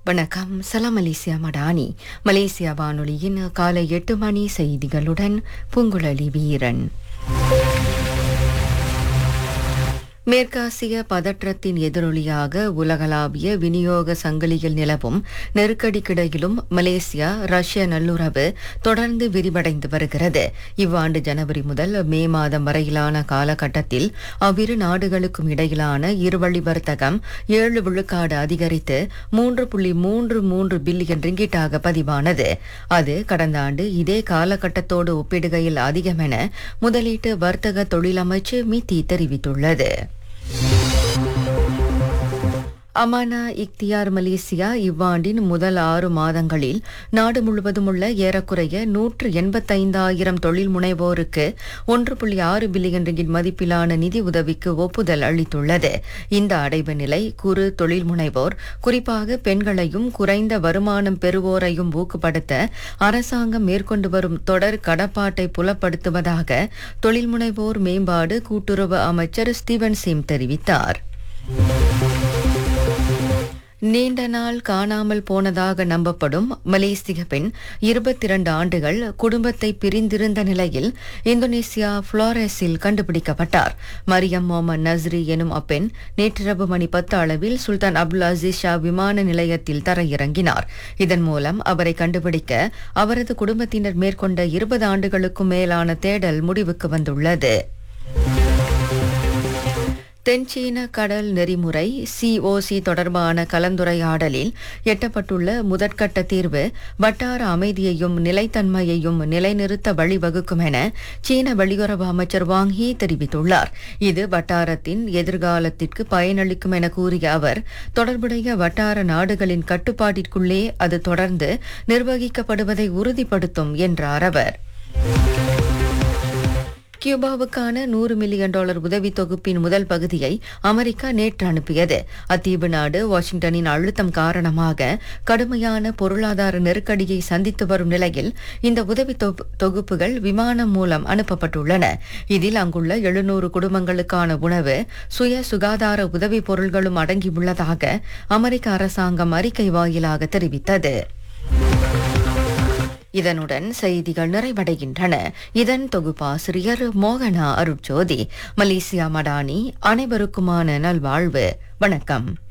வணக்கம் சலாம் Malaysia Madani Malaysia வானொலியின் காலை எட்டு மணி செய்திகளுடன் பூங்குழலி வீரன் மேற்காசிய பதற்றத்தின் எதிரொலியாக உலகளாவிய விநியோக சங்கிலியில் நிலவும் நெருக்கடிக்கிடையிலும் மலேசியா ரஷ்ய நல்லுறவு தொடர்ந்து விரிவடைந்து வருகிறது இவ்வாண்டு ஜனவரி முதல் மே மாதம் வரையிலான காலகட்டத்தில் அவ்விரு நாடுகளுக்கும் இடையிலான இருவழி வர்த்தகம் ஏழு விழுக்காடு அதிகரித்து மூன்று புள்ளி மூன்று மூன்று பில்லியன் ரிங்கிட்டாக பதிவானது அது கடந்த ஆண்டு இதே காலகட்டத்தோடு ஒப்பிடுகையில் அதிகம் என முதலீட்டு வர்த்தக தொழிலமைச்சு மித்தி தெரிவித்துள்ளது அமானா இக்தியார் மலேசியா இவ்வாண்டின் முதல் ஆறு மாதங்களில் நாடு முழுவதும் உள்ள ஏறக்குறைய நூற்று எண்பத்தைந்தாயிரம் தொழில் முனைவோருக்கு ஒன்று புள்ளி ஆறு பில்லியன் ரிங்கிட் மதிப்பிலான நிதி உதவிக்கு ஒப்புதல் அளித்துள்ளது இந்த அடைவு நிலை குறு தொழில் முனைவோர் குறிப்பாக பெண்களையும் குறைந்த வருமானம் பெறுவோரையும் ஊக்கப்படுத்த அரசாங்கம் மேற்கொண்டு வரும் தொடர் கடப்பாட்டை புலப்படுத்துவதாக தொழில் முனைவோர் மேம்பாடு கூட்டுறவு அமைச்சர் ஸ்டீவன் சிம் தெரிவித்தார் நீண்ட நாள் காணாமல் போனதாக நம்பப்படும் மலேசிய பெண் இருபத்தி இரண்டு ஆண்டுகள் குடும்பத்தை பிரிந்திருந்த நிலையில் இந்தோனேசியா புளோரஸில் கண்டுபிடிக்கப்பட்டார் மரியம் மொஹமத் நஸ்ரி எனும் அப்பெண் நேற்றிரவு மணி பத்து அளவில் சுல்தான் அப்துல் அசீஸ் ஷா விமான நிலையத்தில் தரையிறங்கினார் இதன் மூலம் அவரை கண்டுபிடிக்க அவரது குடும்பத்தினர் மேற்கொண்ட இருபது ஆண்டுகளுக்கும் மேலான தேடல் முடிவுக்கு வந்துள்ளது தென்சீன கடல் நெறிமுறை சிஓசி தொடர்பான கலந்துரையாடலில் எட்டப்பட்டுள்ள முதற்கட்ட தீர்வு வட்டார அமைதியையும் நிலைத்தன்மையையும் நிலைநிறுத்த வழிவகுக்கும் என சீன வெளியுறவு அமைச்சர் வாங் ஹீ தெரிவித்துள்ளார் இது வட்டாரத்தின் எதிர்காலத்திற்கு பயனளிக்கும் என கூறிய அவர் தொடர்புடைய வட்டார நாடுகளின் கட்டுப்பாட்டிற்குள்ளே அது தொடர்ந்து நிர்வகிக்கப்படுவதை உறுதிப்படுத்தும் என்றார் அவர் கியூபாவுக்கான நூறு மில்லியன் டாலர் உதவி தொகுப்பின் முதல் பகுதியை அமெரிக்கா நேற்று அனுப்பியது அத்தீவு நாடு வாஷிங்டனின் அழுத்தம் காரணமாக கடுமையான பொருளாதார நெருக்கடியை சந்தித்து வரும் நிலையில் இந்த உதவி தொகு- தொகுப்புகள் விமானம் மூலம் அனுப்பப்பட்டுள்ளன இதில் அங்குள்ள எழுநூறு குடும்பங்களுக்கான உணவு சுய சுகாதார உதவி பொருள்களும் அடங்கியுள்ளதாக அமெரிக்க அரசாங்கம் அறிக்கை வாயிலாக தெரிவித்தது இதனுடன் செய்திகள் நிறைவடைகின்றன இதன் தொகுப்பாசிரியர் மோகனா அருட்ஜோதி மலேசியா மடானி அனைவருக்குமான நல்வாழ்வு வணக்கம்